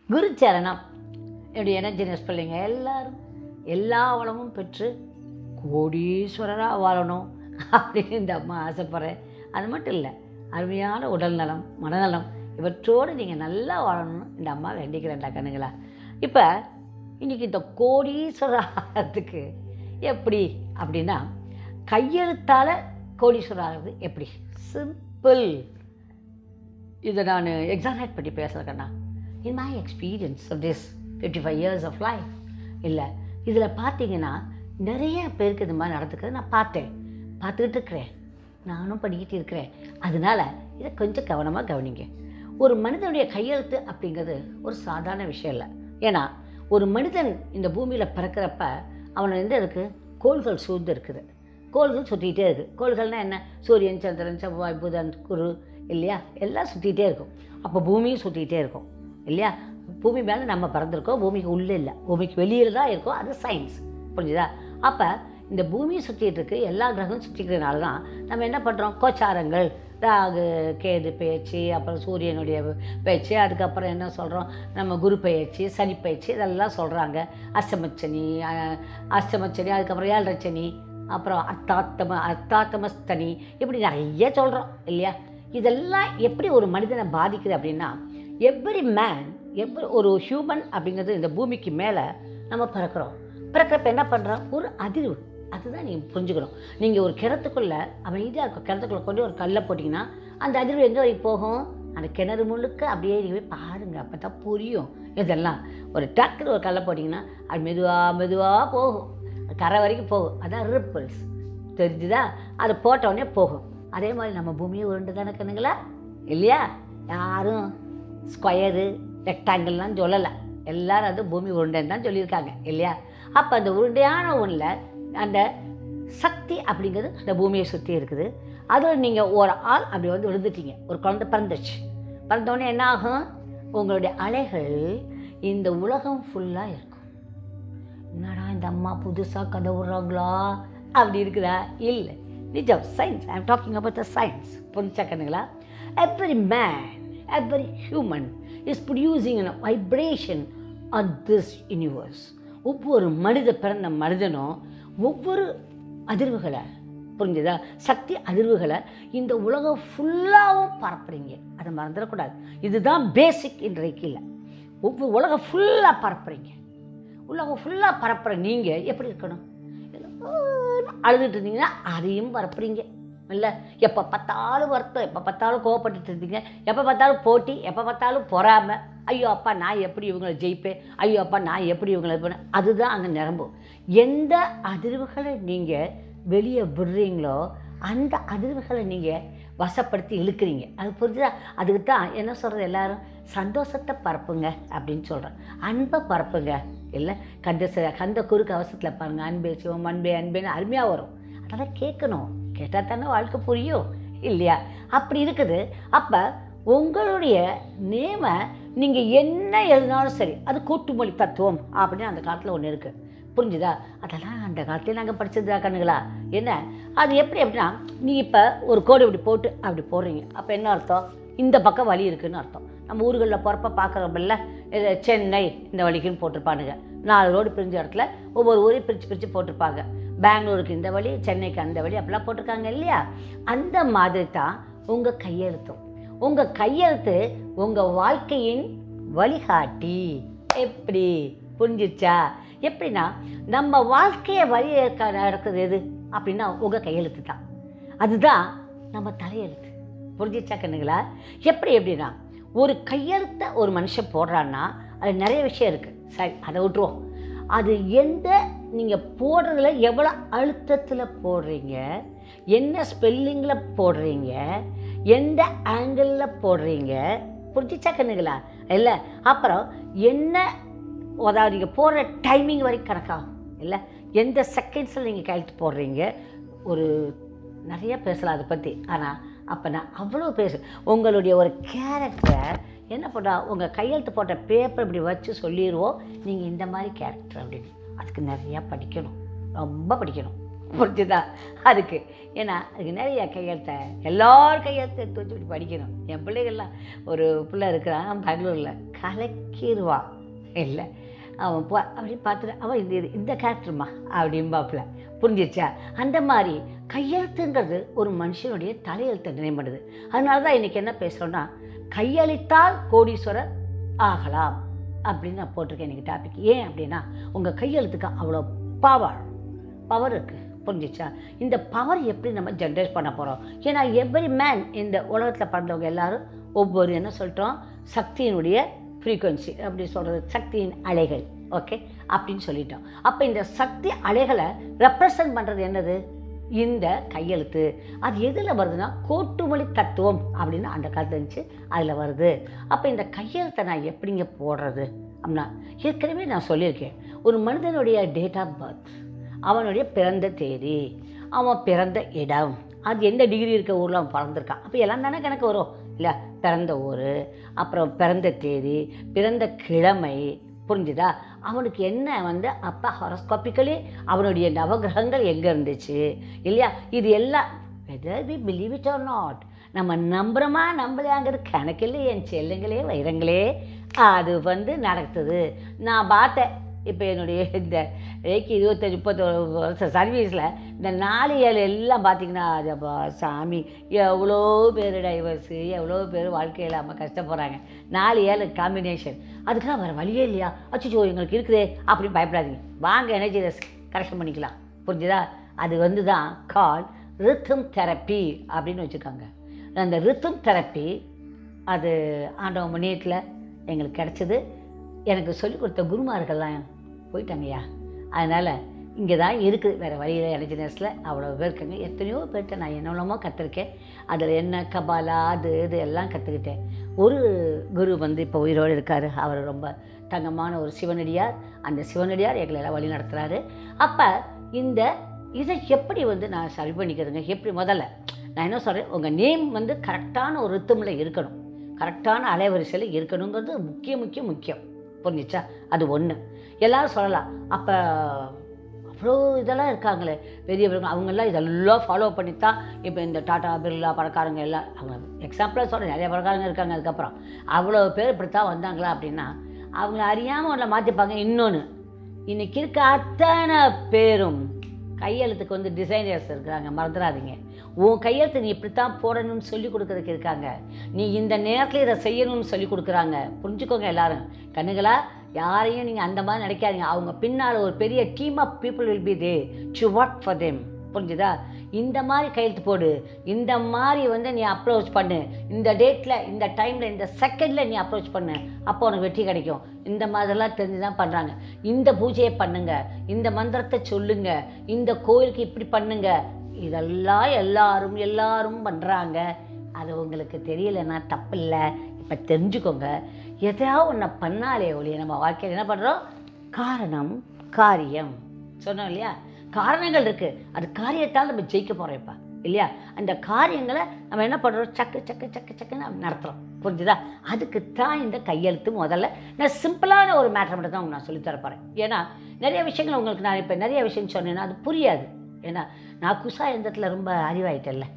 குருச்சரணம் என்னுடைய எனர்ஜினஸ் பிள்ளைங்க எல்லாரும் எல்லா வளமும் பெற்று கோடீஸ்வரராக வாழணும் அப்படின்னு இந்த அம்மா ஆசைப்பட்றேன் அது மட்டும் இல்லை அருமையான உடல் நலம் மனநலம் இவற்றோடு நீங்கள் நல்லா வாழணும்னு இந்த அம்மா வேண்டிக்கிறேன்டா கண்ணுங்களா இப்போ இன்றைக்கி இந்த கோடீஸ்வரர் ஆகிறதுக்கு எப்படி அப்படின்னா கையெழுத்தால் கோடீஸ்வரர் ஆகிறது எப்படி சிம்பிள் இதை நான் எக்ஸாமினேட் பண்ணி பேசுகிறேன் கண்ணா in my experience of this fifty five years of life இல்லை இதில் பார்த்தீங்கன்னா நிறைய பேருக்கு இது மாதிரி நடந்துக்கிறது நான் பார்த்தேன் பார்த்துக்கிட்டு இருக்கிறேன் நானும் படிக்கிட்டு இருக்கிறேன் அதனால் இதை கொஞ்சம் கவனமாக கவனிங்க ஒரு மனிதனுடைய கையெழுத்து அப்படிங்கிறது ஒரு சாதாரண விஷயம் இல்லை ஏன்னா ஒரு மனிதன் இந்த பூமியில் பிறக்கிறப்ப அவனை வந்து அதுக்கு கோள்கள் சூழ்ந்து இருக்குது கோள்கள் சுற்றிக்கிட்டே இருக்குது கோள்கள்னால் என்ன சூரியன் சந்திரன் செவ்வாய் புதன் குரு இல்லையா எல்லாம் சுற்றிக்கிட்டே இருக்கும் அப்போ பூமியும் சுற்றிக்கிட்டே இருக்கும் இல்லையா பூமி மேலே நம்ம பிறந்திருக்கோம் பூமிக்கு உள்ளே இல்லை பூமிக்கு வெளியில் தான் இருக்கோம் அது சயின்ஸ் புரிஞ்சுதா அப்போ இந்த பூமியை சுற்றிட்டு இருக்கு எல்லா கிரகமும் சுற்றிக்கிறதுனால தான் நம்ம என்ன பண்ணுறோம் கோச்சாரங்கள் ராகு கேது பேச்சு அப்புறம் சூரியனுடைய பேச்சு அதுக்கப்புறம் என்ன சொல்கிறோம் நம்ம குரு பயிற்சி சனி பயிற்சி இதெல்லாம் சொல்கிறாங்க அஷ்டமச்சனி அஹ், அஷ்டமச்சனி அதுக்கப்புறம் ஏழரை சனி அப்புறம் அர்த்தாத்தம அர்த்தாத்தமஸ்தனி இப்படி நிறைய சொல்கிறோம் இல்லையா இதெல்லாம் எப்படி ஒரு மனிதனை பாதிக்குது அப்படின்னா எவ்ரி மேன் எவ்ரி ஒரு ஹியூமன் அப்படிங்கிறது இந்த பூமிக்கு மேலே நம்ம பிறக்கிறோம் பிறக்கிறப்ப என்ன பண்ணுறோம் ஒரு அதிர்வு அதுதான் நீங்கள் புரிஞ்சுக்கணும் நீங்கள் ஒரு கிணத்துக்குள்ளே அமைதியாக இருக்கும் கிணத்துக்குள்ளே கொண்டு ஒரு கல்லை போட்டிங்கன்னா அந்த அதிர்வு எங்கே வரைக்கும் போகும் அந்த கிணறு முழுக்க அப்படியே நீங்கள் போய் பாருங்கள் அப்போ தான் புரியும் இதெல்லாம் ஒரு டக்குன்னு ஒரு கல்லை போட்டிங்கன்னா அது மெதுவாக மெதுவாக போகும் கரை வரைக்கும் போகும் அதான் ரிப்பிள்ஸ் தெரிஞ்சுதா அது போட்ட உடனே போகும் அதே மாதிரி நம்ம பூமியை உருண்டு தானே கண்ணுங்களா இல்லையா யாரும் ஸ்கொயரு ரெக்டாங்கிள்லாம் சொல்லலை எல்லாரும் அது பூமி உருண்டைன்னு தான் சொல்லியிருக்காங்க இல்லையா அப்போ அந்த உருண்டையான ஒன்றில் அந்த சக்தி அப்படிங்கிறது அந்த பூமியை சுற்றி இருக்குது அதில் நீங்கள் ஒரு ஆள் அப்படி வந்து விழுந்துட்டீங்க ஒரு குழந்தை பிறந்துச்சு பிறந்தோடனே என்ன ஆகும் உங்களுடைய அலைகள் இந்த உலகம் ஃபுல்லாக இருக்கும் என்னடா இந்த அம்மா புதுசாக கதை விடுறாங்களா அப்படி இருக்குதா இல்லை நிஜம் science I am talking about the science புரிஞ்சா கண்ணுங்களா every man every human is producing a vibration on this universe ஒவ்வொரு மனித பிறந்த மனிதனும் ஒவ்வொரு அதிர்வுகளை புரிஞ்சுதா சக்தி அதிர்வுகளை இந்த உலகம் ஃபுல்லாகவும் பரப்புறீங்க அதை மறந்துடக்கூடாது இதுதான் பேசிக் இன்றைக்கு இல்லை ஒவ்வொரு உலகம் ஃபுல்லாக பரப்புறீங்க உலகம் ஃபுல்லாக பரப்புற நீங்கள் எப்படி இருக்கணும் அழுதுட்டு இருந்தீங்கன்னா அதையும் பரப்புறீங்க இல்லை எப்போ பார்த்தாலும் வருத்தம் எப்போ பார்த்தாலும் கோவப்பட்டுட்டு இருந்தீங்க எப்போ பார்த்தாலும் போட்டி எப்போ பார்த்தாலும் பொறாமை ஐயோ அப்பா நான் எப்படி இவங்களை ஜெயிப்பேன் ஐயோ அப்பா நான் எப்படி இவங்களை இது பண்ணேன் அதுதான் அங்கே நிரம்பும் எந்த அதிர்வுகளை நீங்கள் வெளியே விடுறீங்களோ அந்த அதிர்வுகளை நீங்கள் வசப்படுத்தி இழுக்கிறீங்க அது புரிஞ்சுதா அதுக்கு தான் என்ன சொல்கிறது எல்லாரும் சந்தோஷத்தை பரப்புங்க அப்படின்னு சொல்கிறேன் அன்பை பரப்புங்க இல்லை கந்த ச- கந்த குறுக்கு அவசரத்தில் பாருங்கள் அன்பே சிவம் அன்பே அன்பேன்னு அருமையாக வரும் அதெல்லாம் கேட்கணும் கேட்டால் தானே வாழ்க்கை புரியும் இல்லையா அப்படி இருக்குது அப்போ உங்களுடைய நேமை நீங்கள் என்ன எழுதினாலும் சரி அது கூட்டுமொழி தத்துவம் அப்படின்னு அந்த காலத்தில் ஒன்று இருக்குது புரிஞ்சுதா அதெல்லாம் அந்த காலத்துல நாங்கள் படிச்சதா கண்ணுங்களா என்ன அது எப்படி அப்படின்னா நீ இப்போ ஒரு கோடு இப்படி போட்டு அப்படி போடுறீங்க அப்போ என்ன அர்த்தம் இந்த பக்கம் வழி இருக்குன்னு அர்த்தம் நம்ம ஊர்களில் போகிறப்ப பார்க்குறோம்ல இது சென்னை இந்த வழிக்குன்னு போட்டிருப்பானுங்க நாலு ரோடு பிரிஞ்ச இடத்துல ஒவ்வொரு ஊரையும் பிரித்து பிரித்து போட்டிருப்பாங்க பெங்களூருக்கு இந்த வழி சென்னைக்கு அந்த வழி அப்படிலாம் போட்டிருக்காங்க இல்லையா அந்த மாதிரி தான் உங்கள் கையெழுத்தும் உங்கள் கையெழுத்து உங்கள் வாழ்க்கையின் வழிகாட்டி எப்படி புரிஞ்சிச்சா எப்படின்னா நம்ம வாழ்க்கையை வழி நடக்குது எது அப்படின்னா உங்கள் கையெழுத்து தான் அதுதான் நம்ம தலையெழுத்து புரிஞ்சிச்சா கண்ணுங்களா எப்படி எப்படின்னா ஒரு கையெழுத்தை ஒரு மனுஷன் போடுறான்னா அது நிறைய விஷயம் இருக்குது சரி அதை விட்டுருவோம் அது எந்த நீங்கள் போடுறதுல எவ்வளோ அழுத்தத்தில் போடுறீங்க என்ன ஸ்பெல்லிங்கில் போடுறீங்க எந்த ஆங்கிளில் போடுறீங்க புரிஞ்சிச்சா கண்ணுங்களா இல்லை அப்புறம் என்ன அதாவது நீங்கள் போடுற டைமிங் வரைக்கும் கணக்காகும் இல்லை எந்த செகண்ட்ஸில் நீங்கள் கையெழுத்து போடுறீங்க ஒரு நிறைய பேசலாம் அதை பற்றி ஆனால் அப்போ நான் அவ்வளோ பேசு உங்களுடைய ஒரு கேரக்டரை என்ன பண்ணுறா உங்கள் கையெழுத்து போட்ட பேப்பர் இப்படி வச்சு சொல்லிடுவோம் நீங்கள் இந்த மாதிரி கேரக்டர் அப்படின்னு அதுக்கு நிறையா படிக்கணும் ரொம்ப படிக்கணும் புரிஞ்சுதா அதுக்கு ஏன்னா அதுக்கு நிறைய கையெழுத்தை எல்லார் கையெழுத்தை எடுத்து வச்சு இப்படி படிக்கணும் என் பிள்ளைகள்லாம் ஒரு பிள்ளை இருக்கிறான் பெங்களூரில் கலக்கிடுவா இல்லை அவன் பா அப்படி பார்த்துட்டு அவன் இந்த இது இந்த கேரக்டருமா அப்படிம்பாப்புல புரிஞ்சிருச்சா அந்த மாதிரி கையெழுத்துங்கிறது ஒரு மனுஷனுடைய தலையெழுத்தை நினைவு பண்ணுது அதனால தான் இன்றைக்கி என்ன பேசுகிறோன்னா கையளித்தால் கோடீஸ்வரர் ஆகலாம் அப்படின்னு நான் போட்டிருக்கேன் இன்றைக்கி டாபிக் ஏன் அப்படின்னா உங்கள் கையெழுத்துக்கு அவ்வளோ பவர் பவர் இருக்குது புரிஞ்சிச்சா இந்த பவர் எப்படி நம்ம ஜென்ரேட் பண்ண போகிறோம் ஏன்னா எவ்ரி மேன் இந்த உலகத்தில் பிறந்தவங்க எல்லாரும் ஒவ்வொரு என்ன சொல்லிட்டோம் சக்தியினுடைய ஃப்ரீக்குவன்சி அப்படி சொல்கிறது சக்தியின் அலைகள் ஓகே அப்படின்னு சொல்லிட்டோம் அப்போ இந்த சக்தி அலைகளை ரெப்ரசன்ட் பண்ணுறது என்னது இந்த கையெழுத்து அது எதில் வருதுன்னா கோட்டுமொழி தத்துவம் அப்படின்னு அந்த காலத்துல இருந்துச்சு அதில் வருது அப்போ இந்த கையெழுத்தை நான் எப்படிங்க போடுறது அப்படின்னா ஏற்கனவே நான் சொல்லியிருக்கேன் ஒரு மனிதனுடைய டேட் ஆஃப் பர்த் அவனுடைய பிறந்த தேதி அவன் பிறந்த இடம் அது எந்த டிகிரி இருக்க ஊரில் அவன் பிறந்திருக்கான் அப்போ எல்லாம் தானே கணக்கு வரும் இல்லை பிறந்த ஊர் அப்புறம் பிறந்த தேதி பிறந்த கிழமை புரிஞ்சுதா அவனுக்கு என்ன வந்து அப்போ ஹாரோஸ்கோப்பிக்கலி அவனுடைய நவகிரகங்கள் எங்கே இருந்துச்சு இல்லையா இது எல்லாம் whether we believe it or not நம்ம நம்புகிறோமா நம்பலையாங்கிறது கணக்கில் என் செல்லுங்களே வைரங்களே அது வந்து நடக்குது நான் பார்த்தேன் இப்போ என்னுடைய இந்த ஏக்கி இருபத்தஞ்சி முப்பத்தொரு வருஷம் சர்வீஸில் இந்த நாலு ஏழு எல்லாம் பார்த்தீங்கன்னா அது அப்பா சாமி எவ்வளோ பேர் டைவர்ஸு எவ்வளோ பேர் வாழ்க்கையில் நம்ம கஷ்டப்படுறாங்க நாலு ஏழு காம்பினேஷன் அதுக்கெல்லாம் வேறு வழியே இல்லையா அச்சோ எங்களுக்கு இருக்குதே அப்படின்னு பயப்படாதீங்க வாங்க எனர்ஜி கரெக்ஷன் பண்ணிக்கலாம் புரிஞ்சுதா அது வந்து தான் கால் ரித்தம் தெரப்பி அப்படின்னு வச்சுருக்காங்க அந்த ரித்தம் தெரப்பி அது ஆண்டவன் முன்னேற்றில் எங்களுக்கு கிடச்சிது எனக்கு சொல்லிக் கொடுத்த குருமார்கள்லாம் போயிட்டாங்கய்யா அதனால் இங்கே தான் இருக்குது வேறு வழியில் எனர்ஜினஸில் அவ்வளோ பேர் இருக்காங்க எத்தனையோ பேர்கிட்ட நான் என்னென்னமோ கற்றுருக்கேன் அதில் என்ன கபாலா அது இது எல்லாம் கற்றுக்கிட்டேன் ஒரு குரு வந்து இப்போ உயிரோடு இருக்கார் அவர் ரொம்ப தங்கமான ஒரு சிவனடியார் அந்த சிவனடியார் எங்களை எல்லாம் வழி நடத்துகிறாரு அப்போ இந்த இதை எப்படி வந்து நான் சரி பண்ணிக்கிறதுங்க எப்படி முதல்ல நான் என்ன சொல்கிறேன் உங்கள் நேம் வந்து கரெக்டான ஒரு ரித்தமில் இருக்கணும் கரெக்டான அலைவரிசையில் இருக்கணுங்கிறது முக்கிய முக்கிய முக்கியம் புரிஞ்சிச்சா அது ஒன்று எல்லாரும் சொல்லலாம் அப்போ அவ்வளோ இதெல்லாம் இருக்காங்களே பெரியவங்க அவங்கெல்லாம் இதெல்லாம் ஃபாலோ பண்ணி தான் இப்போ இந்த டாடா பிர்லா பணக்காரங்க எல்லாம் அவங்க எக்ஸாம்பிளாக சொல்கிறேன் நிறைய பணக்காரங்க இருக்காங்க அதுக்கப்புறம் அவ்வளோ பேர் இப்படி தான் வந்தாங்களா அப்படின்னா அவங்கள அறியாமல் ஒன்றை மாற்றிப்பாங்க இன்னொன்று இன்னைக்கு இருக்க அத்தனை பேரும் கையெழுத்துக்கு வந்து டிசைனர்ஸ் இருக்கிறாங்க மறந்துடாதீங்க உன் கையெழுத்து நீ இப்படித்தான் போடணும்னு சொல்லி கொடுக்கறதுக்கு இருக்காங்க நீ இந்த நேரத்தில் இதை செய்யணும்னு சொல்லி கொடுக்குறாங்க புரிஞ்சுக்கோங்க எல்லாரும் கண்ணுகளா யாரையும் நீங்கள் அந்த மாதிரி நினைக்காதீங்க அவங்க பின்னால் ஒரு பெரிய team of people will be there to work for them புரிஞ்சுதா இந்த மாதிரி கையெழுத்து போடு இந்த மாதிரி வந்து நீ அப்ரோச் பண்ணு இந்த டேட்டில் இந்த டைமில் இந்த செகண்டில் நீ அப்ரோச் பண்ணு அப்போ உனக்கு வெற்றி கிடைக்கும் இந்த மாதிரிலாம் தெரிஞ்சு தான் பண்ணுறாங்க இந்த பூஜையை பண்ணுங்க இந்த மந்திரத்தை சொல்லுங்க இந்த கோயிலுக்கு இப்படி பண்ணுங்க இதெல்லாம் எல்லாரும் எல்லாரும் பண்ணுறாங்க அது உங்களுக்கு தெரியலன்னா தப்பில்லை இப்போ தெரிஞ்சுக்கோங்க எதையாவது ஒன்றை பண்ணாலே ஒழிய நம்ம வாழ்க்கையில் என்ன பண்ணுறோம் காரணம் காரியம் சொன்னோம் இல்லையா காரணங்கள் இருக்குது அது காரியத்தால் நம்ம ஜெயிக்க போகிறோம் இப்போ இல்லையா அந்த காரியங்களை நம்ம என்ன பண்ணுறோம் சக்கு சக்கு சக்கு சக்குன்னு நடத்துகிறோம் புரிஞ்சுதா அதுக்கு தான் இந்த கையெழுத்து முதல்ல நான் சிம்பிளான ஒரு மேட்டர் மட்டும் தான் உங்களுக்கு நான் சொல்லித்தர போகிறேன் ஏன்னா நிறைய விஷயங்கள் உங்களுக்கு நான் இப்போ நிறைய விஷயம் சொன்னேன்னா அது புரியாது ஏன்னா நான் குசா எந்தத்தில் ரொம்ப அறிவாயிட்டேன்ல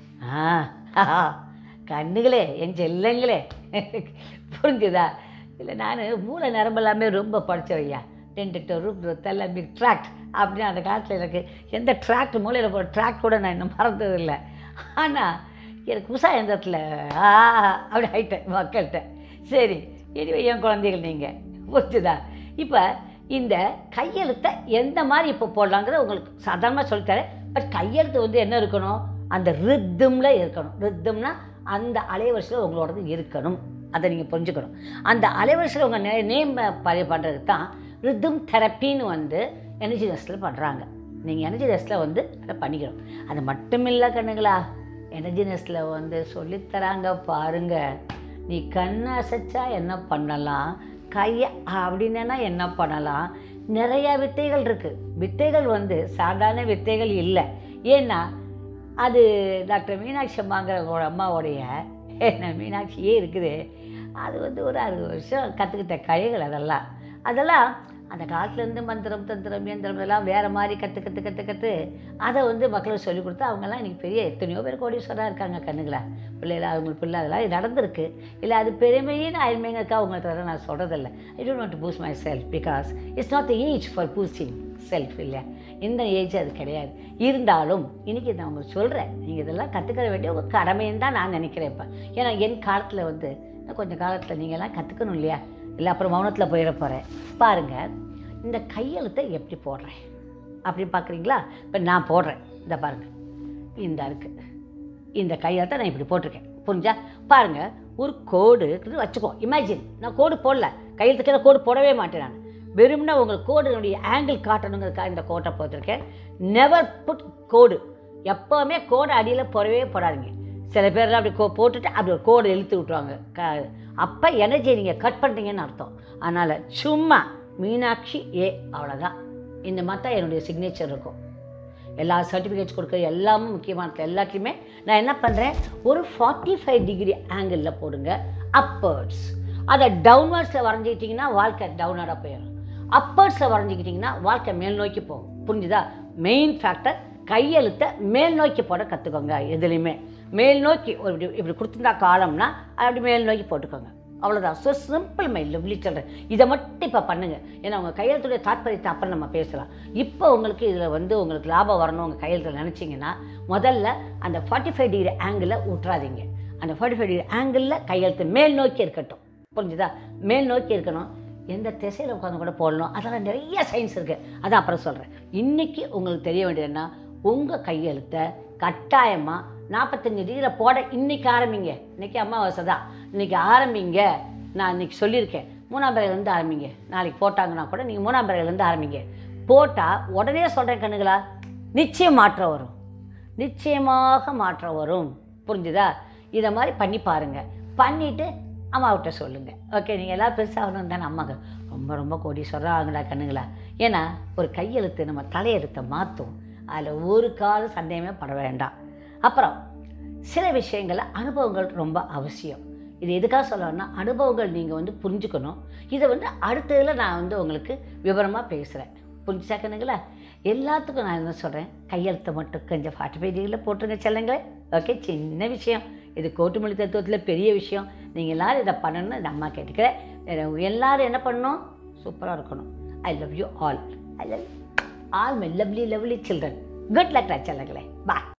ஆ கண்ணுகளே என் செல்லங்களே புரிஞ்சுதா இல்லை நான் மூளை நரம்பு எல்லாமே ரொம்ப படித்தவையா டென்ட்டு ரூப் எல்லாமே ட்ராக்ட் அப்படின்னு அந்த காலத்தில் எனக்கு எந்த ட்ராக்ட் மூலையில் போகிற ட்ராக்ட் கூட நான் இன்னும் மறந்ததில்லை ஆனால் எனக்கு உஷா எந்திரத்தில் ஆ அப்படி ஆயிட்டேன் மக்கள்கிட்ட சரி இனிமே என் குழந்தைகள் நீங்கள் புரிஞ்சுதா இப்போ இந்த கையெழுத்தை எந்த மாதிரி இப்போ போடலாங்கிறத உங்களுக்கு சாதாரணமாக சொல்லித்தரேன் பட் கையெழுத்து வந்து என்ன இருக்கணும் அந்த ரித்தமில் இருக்கணும் ரித்தம்னா அந்த அலைவரிசையில் உங்களோடது இருக்கணும் அதை நீங்கள் புரிஞ்சுக்கணும் அந்த அலைவரிசையில் உங்கள் நே நேம் பதிவு பண்ணுறதுக்கு தான் ரித்தம் தெரப்பின்னு வந்து எனர்ஜி டெஸ்ட்டில் பண்ணுறாங்க நீங்கள் எனர்ஜி டெஸ்ட்டில் வந்து அதை பண்ணிக்கணும் அது மட்டும் இல்லை கண்ணுங்களா எனர்ஜி டெஸ்ட்டில் வந்து சொல்லித்தராங்க பாருங்க நீ கண்ணை அசைச்சா என்ன பண்ணலாம் கையை அப்படின்னா என்ன பண்ணலாம் நிறையா வித்தைகள் இருக்குது வித்தைகள் வந்து சாதாரண வித்தைகள் இல்லை ஏன்னா அது டாக்டர் மீனாட்சி அம்மாங்கிற ஒரு அம்மாவுடைய என்ன மீனாட்சியே இருக்குது அது வந்து ஒரு அறுபது வருஷம் கற்றுக்கிட்ட கலைகள் அதெல்லாம் அதெல்லாம் அந்த காலத்துலேருந்து மந்திரம் தந்திரம் இயந்திரம் எல்லாம் வேறு மாதிரி கற்று கற்று கற்று கற்று அதை வந்து மக்களுக்கு சொல்லிக் கொடுத்து அவங்கெல்லாம் இன்றைக்கி பெரிய எத்தனையோ பேர் கோடீஸ்வராக இருக்காங்க கண்ணுங்களா பிள்ளைகளா அவங்களுக்கு பிள்ளை அதெல்லாம் இது நடந்திருக்கு இல்லை அது பெருமையின் அருமைங்கிறக்கா அவங்கள்ட்ட நான் சொல்கிறதில்ல I don't want to boost myself because it's not the age for boosting self இல்லையா இந்த ஏஜ் அது கிடையாது இருந்தாலும் இன்றைக்கி நான் உங்களுக்கு சொல்கிறேன் நீங்கள் இதெல்லாம் கற்றுக்க வேண்டிய ஒரு கடமைன்னு தான் நான் நினைக்கிறேன் இப்போ ஏன்னா என் காலத்தில் வந்து இன்னும் கொஞ்சம் காலத்தில் நீங்கள்லாம் கற்றுக்கணும் இல்லையா இல்லை அப்புறம் மௌனத்தில் போயிட போகிறேன் பாருங்கள் இந்த கையெழுத்தை எப்படி போடுறேன் அப்படின்னு பார்க்குறீங்களா இப்போ நான் போடுறேன் இந்த பாருங்கள் இந்த இருக்குது இந்த கையெழுத்தை நான் இப்படி போட்டிருக்கேன் புரிஞ்சா பாருங்கள் ஒரு கோடு இருக்குது வச்சுக்கோ இமேஜின் நான் கோடு போடல கையெழுத்துக்கு நான் கோடு போடவே மாட்டேன் நான் வெறும்னா உங்களுக்கு கோடுனுடைய ஆங்கிள் காட்டணுங்கிறதுக்காக இந்த கோட்டை போட்டிருக்கேன் நெவர் புட் கோடு எப்போவுமே கோடை அடியில் போடவே போடாதீங்க சில பேர்லாம் அப்படி கோ போட்டுட்டு அப்படி ஒரு கோடு இழுத்து விட்ருவாங்க க அப்போ எனர்ஜி நீங்கள் கட் பண்ணுறீங்கன்னு அர்த்தம் அதனால் சும்மா மீனாட்சி ஏ அவ்வளோதான் இந்த மாதிரி தான் என்னுடைய சிக்னேச்சர் இருக்கும் எல்லா சர்டிஃபிகேட்ஸ் கொடுக்குற எல்லாமும் முக்கியமானது எல்லாத்தையுமே நான் என்ன பண்ணுறேன் ஒரு ஃபார்ட்டி ஃபைவ் டிகிரி ஆங்கிளில் போடுங்க அப்பர்ட்ஸ் அதை டவுன்வர்ட்ஸில் வரைஞ்சிக்கிட்டிங்கன்னா வாழ்க்கை டவுனராக போயிடும் அப்பர்ட்ஸில் வரைஞ்சிக்கிட்டிங்கன்னா வாழ்க்கை மேல் நோக்கி போகும் புரிஞ்சுதா மெயின் ஃபேக்டர் கையெழுத்தை மேல் நோக்கி போட கற்றுக்கோங்க எதுலேயுமே மேல் நோக்கி ஒரு இப்படி இப்படி கொடுத்துருந்தா காலம்னா அது அப்படி மேல் நோக்கி போட்டுக்கோங்க அவ்வளோதான் ஸோ சிம்பிள் மை லவ்லி சொல்கிறேன் இதை மட்டும் இப்போ பண்ணுங்கள் ஏன்னா உங்கள் கையெழுத்துடைய தாற்பயத்தை அப்புறம் நம்ம பேசலாம் இப்போ உங்களுக்கு இதில் வந்து உங்களுக்கு லாபம் வரணும் உங்கள் கையெழுத்தில் நினச்சிங்கன்னா முதல்ல அந்த ஃபார்ட்டி ஃபைவ் டிகிரி ஆங்கிளில் விட்றாதீங்க அந்த ஃபார்ட்டி ஃபைவ் டிகிரி ஆங்கிளில் கையெழுத்து மேல் நோக்கி இருக்கட்டும் புரிஞ்சுதா மேல் நோக்கி இருக்கணும் எந்த திசையில் உட்காந்து கூட போடணும் அதெல்லாம் நிறைய சயின்ஸ் இருக்குது அதான் அப்புறம் சொல்கிறேன் இன்றைக்கி உங்களுக்கு தெரிய வேண்டியதுன்னா உங்கள் கையெழுத்தை கட்டாயமாக நாற்பத்தஞ்சு டிகிரியில் போட இன்றைக்கி ஆரம்பிங்க இன்றைக்கி அமாவாசை தான் இன்றைக்கி ஆரம்பிங்க நான் இன்றைக்கி சொல்லியிருக்கேன் மூணாம் பிறகுலேருந்து ஆரம்பிங்க நாளைக்கு போட்டாங்கன்னா கூட நீங்கள் மூணாம் பிறகுலேருந்து ஆரம்பிங்க போட்டால் உடனே சொல்கிறேன் கண்ணுங்களா நிச்சயம் மாற்றம் வரும் நிச்சயமாக மாற்றம் வரும் புரிஞ்சுதா இதை மாதிரி பண்ணி பாருங்கள் பண்ணிவிட்டு அம்மாவிட்ட சொல்லுங்கள் ஓகே நீங்கள் எல்லாம் பெருசாகணும் தானே அம்மாங்க ரொம்ப ரொம்ப கோடீஸ்வரம் ஆகுடா கண்ணுங்களா ஏன்னா ஒரு கையெழுத்து நம்ம தலையெழுத்தை மாற்றும் அதில் ஒரு கால சந்தேகமே பட வேண்டாம் அப்புறம் சில விஷயங்களில் அனுபவங்கள் ரொம்ப அவசியம் இது எதுக்காக சொல்லணும்னா அனுபவங்கள் நீங்கள் வந்து புரிஞ்சுக்கணும் இதை வந்து அடுத்ததில் நான் வந்து உங்களுக்கு விவரமாக பேசுகிறேன் புரிஞ்சா கண்ணுங்களா எல்லாத்துக்கும் நான் என்ன சொல்கிறேன் கையெழுத்தை மட்டும் கொஞ்சம் ஃபார்ட்டி ஃபைவ் டிகிரியில் போட்டுருங்க செல்லுங்களே ஓகே சின்ன விஷயம் இது கோட்டுமொழி தத்துவத்தில் பெரிய விஷயம் நீங்கள் எல்லோரும் இதை பண்ணணும்னு இந்த அம்மா கேட்டுக்கிறேன் எல்லோரும் என்ன பண்ணணும் சூப்பராக இருக்கணும் I love you all I love all my lovely lovely children good luck செல்லுங்களே பா